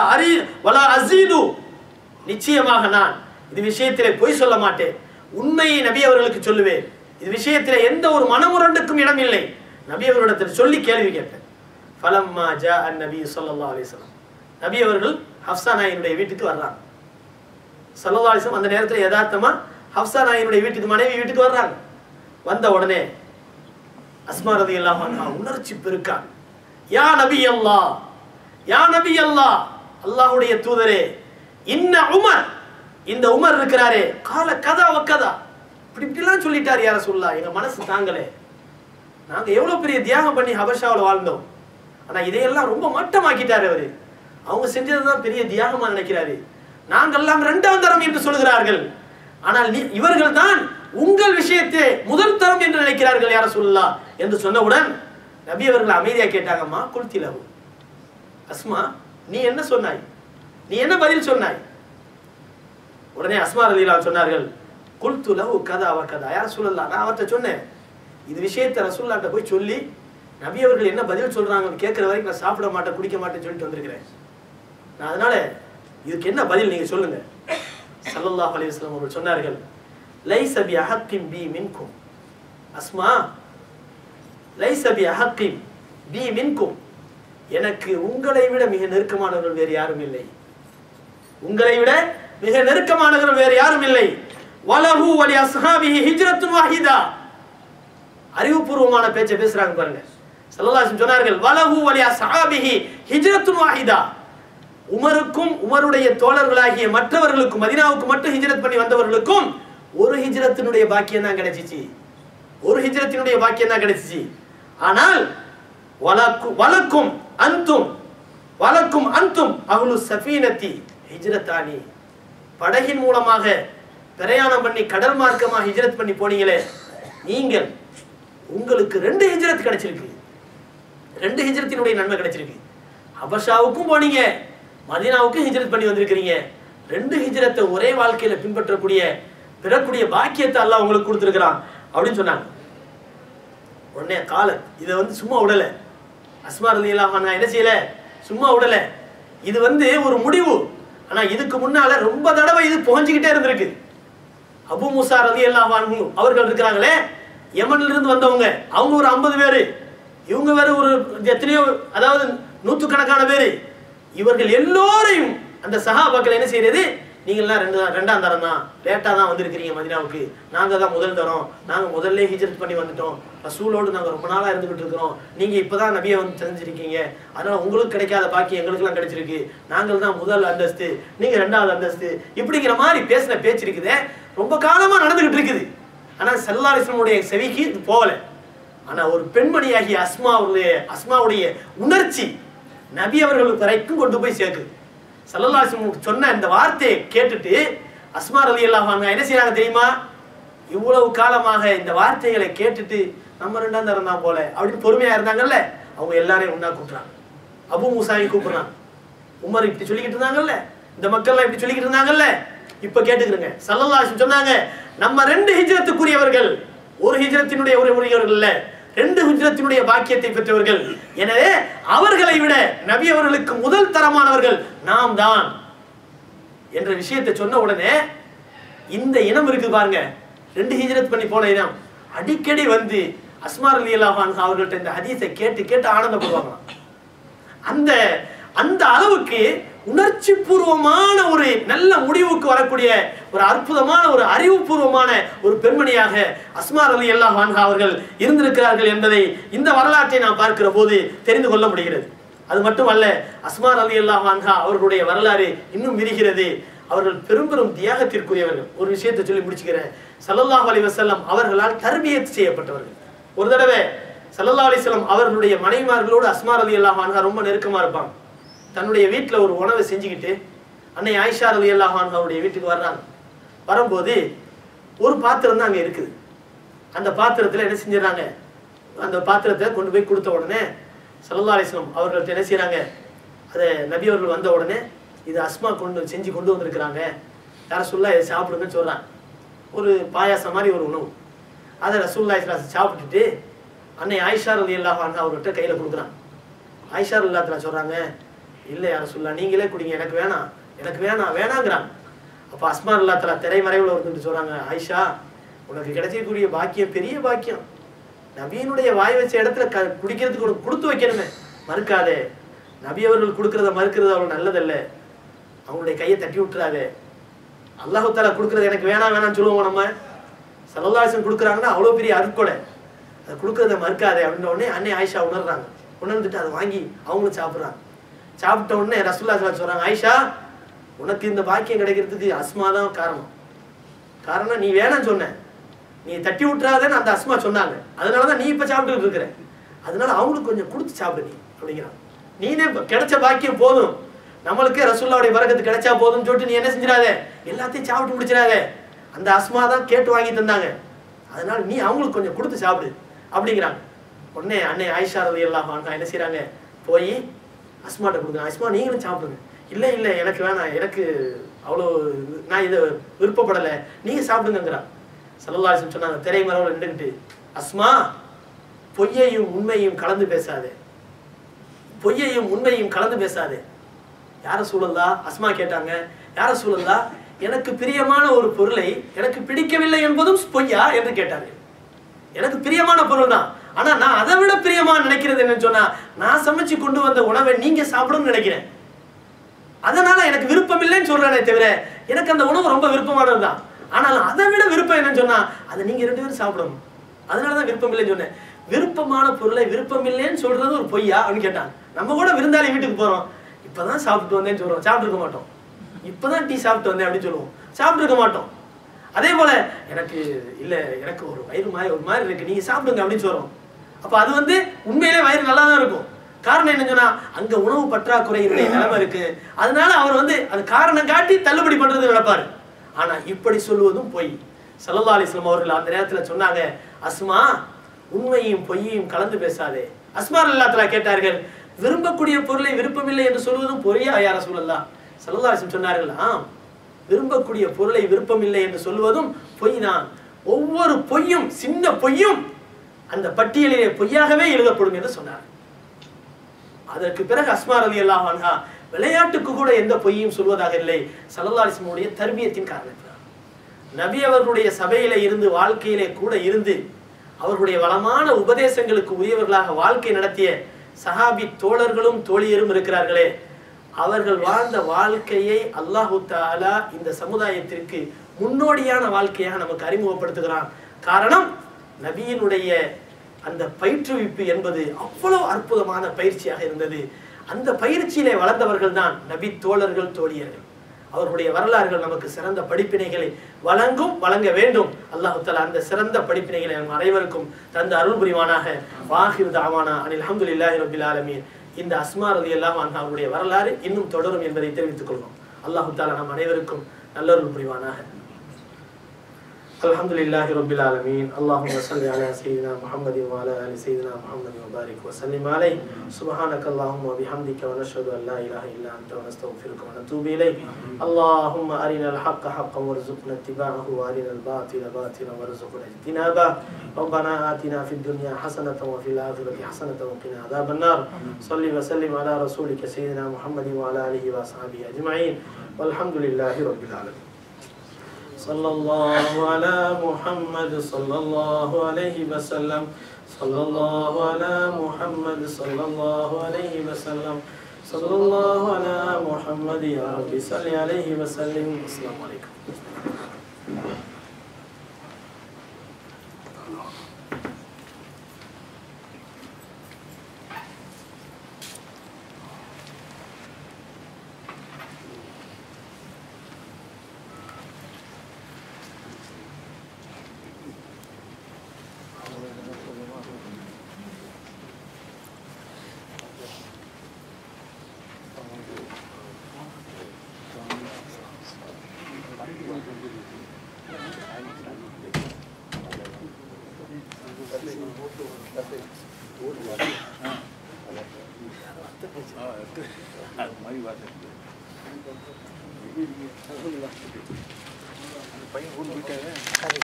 அரி வலா அசீது நிச்சயமாக நான் இது விஷயத்திலே பொய் சொல்ல மாட்டேன் உண்மையை நபி அவர்களுக்கு சொல்லுவேன் இது விஷயத்திலே எந்த ஒரு மனமுரண்டுக்கும் இடம் இல்லை நபி அவர்களிடத்தில் சொல்லி கேள்வி கேட்டேன் ஃபலம்மா ஜா அன் நபி ஸல்லல்லாஹு அலைஹி வஸல்லம் நபி அவர்கள் ஹப்சா நாயினுடைய வீட்டுக்கு வர்றாங்க ஸல்லல்லாஹு அலைஹி வஸல்லம் அந்த நேரத்தில் யதார்த்தமா ஹப்சா நாயினுடைய வீட்டுக்கு மனைவி வீட்டுக்கு வர்றாங்க வந்த உடனே அஸ்மா ரலியல்லாஹு அன்ஹா உணர்ச்சி பெருக்கான் யா நபி அல்லாஹ் யா நபி அல்லாஹ் அல்லாஹ்வுடைய தூதரே இன்ன உமர் இந்த உமர் இருக்கிறாரே கால கதா வக்கதா இப்படி இப்படிலாம் சொல்லிட்டார் யார சொல்லா எங்க மனசு தாங்களே நாங்க எவ்வளவு பெரிய தியாகம் பண்ணி ஹபஷாவில் வாழ்ந்தோம் ஆனா இதையெல்லாம் ரொம்ப மட்டமாக்கிட்டாரு அவரு அவங்க செஞ்சதுதான் பெரிய தியாகமா நினைக்கிறாரு நாங்கெல்லாம் இரண்டாம் தரம் என்று சொல்கிறார்கள் ஆனால் நீ இவர்கள் தான் உங்கள் விஷயத்தை முதல் தரம் என்று நினைக்கிறார்கள் யார சொல்லலாம் என்று சொன்னவுடன் நபி அவர்கள் அமைதியா கேட்டாங்கம்மா குல்திலவு அஸ்மா நீ என்ன சொன்னாய் நீ என்ன பதில் சொன்னாய் உடனே அஸ்மா ரலியல்லாஹு சொன்னார்கள் குல்து லஹு கதா வ கதா யார் சொல்லலாம் நான் அவர்கிட்ட சொன்னேன் இது விஷயத்தை ரசூல்லாட்ட போய் சொல்லி நபி அவர்கள் என்ன பதில் சொல்றாங்கன்னு கேட்கிற வரைக்கும் நான் சாப்பிட மாட்டேன் குடிக்க மாட்டேன்னு சொல்லிட்டு வந்திருக்கிறேன் நான் அதனால இதுக்கு என்ன பதில் நீங்க சொல்லுங்க ஸல்லல்லாஹு அலைஹி வஸல்லம் அவர்கள் சொன்னார்கள் லைஸ பி அஹக்கிம் பி மின்கும் அஸ்மா லைஸ பி அஹக்கிம் பி மின்கும் எனக்கு உங்களை விட மிக நெருக்கமானவர்கள் வேறு யாரும் இல்லை உங்களை விட மிக நெருக்கமானவர்கள் வேறு யாரும் இல்லை வலஹு வலி அஸ்ஹாபிஹி ஹிஜ்ரத்துன் வாஹிதா அறிவுபூர்வமான பேச்சை பேசுறாங்க பாருங்க ஸல்லல்லாஹு அலைஹி சொன்னார்கள் வலஹு வலி அஸ்ஹாபிஹி ஹிஜ்ரத்துன் வாஹிதா உமருக்கும் உமருடைய தோழர்களாகிய மற்றவர்களுக்கும் மதீனாவுக்கு மட்டும் ஹிஜ்ரத் பண்ணி வந்தவர்களுக்கும் ஒரு ஹிஜ்ரத்தினுடைய பாக்கியம் தான் கிடைச்சிச்சு ஒரு ஹிஜ்ரத்தினுடைய பாக்கியம் தான் கிடைச்சிச்சு ஆனால் வலக்கு வலக்கும் அந்தும் வலக்கும் அந்தும் அஹ்லு சஃபீனத்தி ஹிஜ்ரத்தானி படகின் மூலமாக பிரயாணம் பண்ணி கடல் மார்க்கமா ஹிஜ்ரத் பண்ணி போனீங்களே நீங்கள் உங்களுக்கு ரெண்டு ஹிஜ்ரத் கிடைச்சிருக்கு ரெண்டு ஹிஜ்ரத்தினுடைய நன்மை கிடைச்சிருக்கு ஹபஷாவுக்கும் போனீங்க மதீனாவுக்கும் ஹிஜ்ரத் பண்ணி வந்திருக்கிறீங்க ரெண்டு ஹிஜ்ரத்தை ஒரே வாழ்க்கையில பின்பற்றக்கூடிய பெறக்கூடிய பாக்கியத்தை அல்லாஹ் உங்களுக்கு கொடுத்துருக்கிறான் அப்படின்னு சொன்னாங்க உடனே காலத் இதை வந்து சும்மா விடல அஸ்மா ரலியல்லாஹு அன்ஹா என்ன செய்யல சும்மா விடல இது வந்து ஒரு முடிவு ஆனா இதுக்கு முன்னால ரொம்ப தடவை இது புகஞ்சுக்கிட்டே இருந்திருக்கு அபு முசா ரலியல்லாஹு அன்ஹு அவர்கள் இருக்கிறாங்களே யமன்ல இருந்து வந்தவங்க அவங்க ஒரு ஐம்பது பேரு இவங்க வேற ஒரு எத்தனையோ அதாவது நூற்றுக்கணக்கான பேரு இவர்கள் எல்லோரையும் அந்த சஹாபாக்கள் என்ன செய்யறது நீங்கள்லாம் ரெண்டு தான் ரெண்டாம் தரம் தான் லேட்டாக தான் வந்திருக்கிறீங்க மதினாவுக்கு நாங்கள் தான் முதல் தரம் நாங்கள் முதல்ல ஹிஜ்ரத் பண்ணி வந்துட்டோம் ரசூலோடு நாங்கள் ரொம்ப நாளாக இருந்துகிட்டு இருக்கிறோம் நீங்கள் இப்போ தான் நபியை வந்து தெரிஞ்சிருக்கீங்க அதனால் உங்களுக்கு கிடைக்காத பாக்கி எங்களுக்கெல்லாம் கிடைச்சிருக்கு நாங்கள் தான் முதல் அந்தஸ்து நீங்கள் ரெண்டாவது அந்தஸ்து இப்படிங்கிற மாதிரி பேசின பேச்சு இருக்குதே ரொம்ப காலமாக நடந்துகிட்டு இருக்குது ஆனால் செல்லாரிசனுடைய செவிக்கு இது போகலை ஆனா ஒரு பெண்மணியாகிய அஸ்மாவுடைய அஸ்மாவுடைய உணர்ச்சி நபி அவர்கள் வரைக்கும் கொண்டு போய் சேர்க்குது சல்லல்லாஹு சொன்ன இந்த வார்த்தையை கேட்டுட்டு அஸ்மா ரலி என்ன செய்றாங்க தெரியுமா இவ்வளவு காலமாக இந்த வார்த்தைகளை கேட்டுட்டு நம்ம ரெண்டாம் தரம் தான் போல அப்படின்னு பொறுமையா இருந்தாங்கல்ல அவங்க எல்லாரையும் ஒண்ணா கூப்பிடுறாங்க அபு மூசாவை கூப்பிடுறாங்க உமர் இப்படி சொல்லிக்கிட்டு இருந்தாங்கல்ல இந்த மக்கள்லாம் இப்படி சொல்லிக்கிட்டு இருந்தாங்கல்ல இப்ப கேட்டுக்கிறங்க சல்லல்லாஹு சொன்னாங்க நம்ம ரெண்டு ஹிஜ்ரத்துக்குரியவர்கள் ஒரு ஹிஜ்ரத்தினுடைய ஒரு உரியவர்கள் இல்ல ரெண்டு ஹிஜ்ரத்தினுடைய பாக்கியத்தை பெற்றவர்கள் எனவே அவர்களை விட நபி அவர்களுக்கு முதல் தரமானவர்கள் நாம் தான் என்ற விஷயத்தை சொன்ன உடனே இந்த இனம் இருக்கு பாருங்க ரெண்டு ஹிஜ்ரத் பண்ணி போன இனம் அடிக்கடி வந்து அஸ்மார் அலி அல்லாஹான் அவர்கள்ட்ட இந்த ஹதீஸை கேட்டு கேட்டு ஆனந்தப்படுவாங்களாம் அந்த அந்த அளவுக்கு உணர்ச்சி பூர்வமான ஒரு நல்ல முடிவுக்கு வரக்கூடிய ஒரு அற்புதமான ஒரு அறிவுபூர்வமான ஒரு பெண்மணியாக அஸ்மார் அலி அல்லாஹ் அவர்கள் இருந்திருக்கிறார்கள் என்பதை இந்த வரலாற்றை நாம் பார்க்கிற போது தெரிந்து கொள்ள முடிகிறது அது மட்டுமல்ல அஸ்மார் அலி அல்லாஹ் அவர்களுடைய வரலாறு இன்னும் விரிகிறது அவர்கள் பெரும் பெரும் தியாகத்திற்குரியவர்கள் ஒரு விஷயத்தை சொல்லி முடிச்சுக்கிறேன் சல்லல்லாஹு அலைஹி வஸல்லம் அவர்களால் தர்பியத் செய்யப்பட்டவர்கள் ஒரு தடவை சல்லல்லாஹு அலைஹி வஸல்லம் அவர்களுடைய மனைவிமார்களோடு அஸ்மார் அலி அல்லாஹ் ரொம்ப நெருக்கமா இருப்பாங்க தன்னுடைய வீட்டுல ஒரு உணவை செஞ்சுக்கிட்டு அன்னை ஆயிஷா அலி அல்லாஹ் அவருடைய வீட்டுக்கு வர்றாங்க வரும்போது ஒரு பாத்திரம் தான் அங்க இருக்குது அந்த பாத்திரத்துல என்ன செஞ்சிடறாங்க அந்த பாத்திரத்தை கொண்டு போய் கொடுத்த உடனே சல்லல்லாஹு அலைஹி வஸல்லம் அவர்கள்ட்ட என்ன செய்றாங்க அதை நபி அவர்கள் வந்த உடனே இது அஸ்மா கொண்டு செஞ்சு கொண்டு வந்திருக்கிறாங்க யார சொல்லா இதை சாப்பிடுங்கன்னு சொல்றாங்க ஒரு பாயாசம் மாதிரி ஒரு உணவு அதை ரசூல்லா இஸ்லாஸ் சாப்பிட்டுட்டு அன்னை ஆயிஷா ரலி அல்லாஹ் அவர்கிட்ட கையில கொடுக்குறாங்க ஆயிஷா அல்லாத்துல சொல்றாங்க இல்லை யார சொல்லலாம் நீங்களே குடிங்க எனக்கு வேணாம் எனக்கு வேணாம் வேணாங்கிறாங்க அப்ப அஸ்மா அல்லா தலா திரைமறைவுல ஒருத்தர் சொல்றாங்க ஆயிஷா உனக்கு கிடைச்சிருக்கக்கூடிய பாக்கியம் பெரிய பாக்கியம் நபியினுடைய வாய் வச்ச இடத்துல க குடிக்கிறதுக்கு உனக்கு கொடுத்து வைக்கணுமே மறுக்காதே நபி அவர்கள் கொடுக்கறத மறுக்கிறது அவ்வளவு நல்லதல்ல அவங்களுடைய கையை தட்டி விட்டுறாதே அல்லாஹு தாலா கொடுக்கறது எனக்கு வேணாம் வேணாம்னு சொல்லுவோம் நம்ம சல்லல்லாசன் கொடுக்குறாங்கன்னா அவ்வளோ பெரிய அருட்கொடை அதை கொடுக்கறத மறுக்காதே அப்படின்ற உடனே அன்னை ஆயிஷா உணர்றாங்க உணர்ந்துட்டு அதை வாங்கி அவங்களும் சாப்பிட்றாங்க சாப்பிட்ட உடனே ரசூல்லா ஸல்லல்லாஹு அலைஹி சொல்றாங்க ஆயிஷா உனக்கு இந்த பாக்கியம் கிடைக்கிறதுக்கு அஸ்மா தான் காரணம் காரணம் நீ வேணாம்னு சொன்ன நீ தட்டி விட்டுறாதன்னு அந்த அஸ்மா சொன்னாங்க அதனால தான் நீ இப்போ சாப்பிட்டுட்டு இருக்கிற அதனால அவங்களுக்கு கொஞ்சம் கொடுத்து சாப்பிடு நீ அப்படிங்கிறான் நீனே இப்ப கிடைச்ச பாக்கியம் போதும் நம்மளுக்கே ரசூல்லாவுடைய பரக்கத்து கிடைச்சா போதும்னு சொல்லிட்டு நீ என்ன செஞ்சிடாத எல்லாத்தையும் சாப்பிட்டு முடிச்சிடாத அந்த அஸ்மா தான் கேட்டு வாங்கி தந்தாங்க அதனால நீ அவங்களுக்கு கொஞ்சம் கொடுத்து சாப்பிடு அப்படிங்கிறாங்க உடனே அன்னை ஆயிஷா ரவி எல்லாம் என்ன செய்றாங்க போய் அஸ்மாட்ட கொடுக்குறாங்க அஸ்மா நீங்களும் சாப்பிடுங்க இல்லை இல்லை எனக்கு வேணாம் எனக்கு அவ்வளோ நான் இதை விருப்பப்படலை நீங்கள் சாப்பிடுங்கிறான் சல்லல்லாஹு சொன்னாங்க திரைமரவில் நின்றுக்கிட்டு அஸ்மா பொய்யையும் உண்மையும் கலந்து பேசாதே பொய்யையும் உண்மையும் கலந்து பேசாதே யார சூழல்லா அஸ்மா கேட்டாங்க யார சூழல்லா எனக்கு பிரியமான ஒரு பொருளை எனக்கு பிடிக்கவில்லை என்பதும் பொய்யா என்று கேட்டார்கள் எனக்கு பிரியமான பொருள் தான் ஆனா நான் அதை விட பிரியமா நினைக்கிறது என்னன்னு சொன்னா நான் சமைச்சு கொண்டு வந்த உணவை நீங்க சாப்பிடணும்னு நினைக்கிறேன் அதனால எனக்கு விருப்பம் இல்லைன்னு சொல்றேனே தவிர எனக்கு அந்த உணவு ரொம்ப விருப்பமானது தான் ஆனால் அதை விட விருப்பம் என்னன்னு சொன்னா அதை நீங்க ரெண்டு பேரும் சாப்பிடணும் அதனாலதான் விருப்பம் இல்லைன்னு சொன்னேன் விருப்பமான பொருளை விருப்பம் இல்லைன்னு சொல்றது ஒரு பொய்யா அப்படின்னு கேட்டாங்க நம்ம கூட விருந்தாளி வீட்டுக்கு போறோம் இப்பதான் சாப்பிட்டு வந்தேன்னு சொல்றோம் சாப்பிட்டு இருக்க மாட்டோம் இப்பதான் டீ சாப்பிட்டு வந்தேன் அப்படின்னு சொல்லுவோம் சாப்பிட்டு இருக்க மாட்டோம் அதே போல எனக்கு இல்ல எனக்கு ஒரு வயிறு மாதிரி ஒரு மாதிரி இருக்கு நீங்க சாப்பிடுங்க அப்படின்னு சொல்றோம் அப்ப அது வந்து உண்மையிலே வயிறு நல்லா தான் இருக்கும் காரணம் என்ன சொன்னா அங்க உணவு பற்றாக்குறையினுடைய நிலைமை இருக்கு அதனால அவர் வந்து அது காரணம் காட்டி தள்ளுபடி பண்றது நினைப்பாரு ஆனா இப்படி சொல்லுவதும் பொய் சல்லல்லா அலிஸ்லாம் அவர்கள் அந்த நேரத்துல சொன்னாங்க அஸ்மா உண்மையும் பொய்யையும் கலந்து பேசாதே அஸ்மா அல்லாத்தலா கேட்டார்கள் விரும்பக்கூடிய பொருளை விருப்பமில்லை என்று சொல்வதும் பொய்யா யார சொல்லலாம் சல்லல்லா அலிஸ்லம் சொன்னார்கள் ஆம் விரும்பக்கூடிய பொருளை விருப்பமில்லை என்று சொல்வதும் பொய் தான் ஒவ்வொரு பொய்யும் சின்ன பொய்யும் அந்த பட்டியலிலே பொய்யாகவே எழுதப்படும் என்று சொன்னார் அதற்கு பிறகு அஸ்மார் அலி அல்லாஹ் அன்ஹா விளையாட்டுக்கு கூட எந்த பொய்யும் சொல்வதாக இல்லை சல்லல்லாஹிஸ்முடைய தர்பியத்தின் காரணத்தினால் நபி அவர்களுடைய சபையில இருந்து வாழ்க்கையிலே கூட இருந்து அவர்களுடைய வளமான உபதேசங்களுக்கு உரியவர்களாக வாழ்க்கை நடத்திய சஹாபி தோழர்களும் தோழியரும் இருக்கிறார்களே அவர்கள் வாழ்ந்த வாழ்க்கையை அல்லாஹு தாலா இந்த சமுதாயத்திற்கு முன்னோடியான வாழ்க்கையாக நமக்கு அறிமுகப்படுத்துகிறான் காரணம் நபியினுடைய அந்த பயிற்றுவிப்பு என்பது அவ்வளவு அற்புதமான பயிற்சியாக இருந்தது அந்த பயிற்சியிலே வளர்ந்தவர்கள் தான் நபி தோழர்கள் தோழியர்கள் அவர்களுடைய வரலாறுகள் நமக்கு சிறந்த படிப்பினைகளை வழங்கும் வழங்க வேண்டும் அல்லாஹு தஆலா அந்த சிறந்த படிப்பினைகளை நம் அனைவருக்கும் தந்த அருள் புரிவானாக வாஹிர் தாவானா அனில் அல்ஹம்துலில்லாஹி ரபில் ஆலமீன் இந்த அஸ்மா ரலியல்லாஹு அன்ஹா அவருடைய வரலாறு இன்னும் தொடரும் என்பதை தெரிவித்துக் கொள்வோம் அல்லாஹு தஆலா நம் அனைவருக்கும் நல்லருள் புரிவானாக الحمد لله رب العالمين اللهم صل على سيدنا محمد وعلى ال سيدنا محمد وبارك وسلم عليه سبحانك اللهم وبحمدك ونشهد ان لا اله الا انت ونستغفرك ونتوب اليك اللهم ارنا الحق حقا وارزقنا اتباعه وارنا الباطل باطلا وارزقنا اجتنابه ربنا اتنا في الدنيا حسنه وفي الاخره حسنه وقنا عذاب النار صل وسلم على رسولك سيدنا محمد وعلى اله واصحابه اجمعين والحمد لله رب العالمين صلى الله على محمد صلى الله عليه وسلم صلى الله على محمد صلى الله عليه وسلم صلى الله على محمد يا رب صل عليه وسلم السلام عليكم பையன் கூட்டு போயிட்டாங்க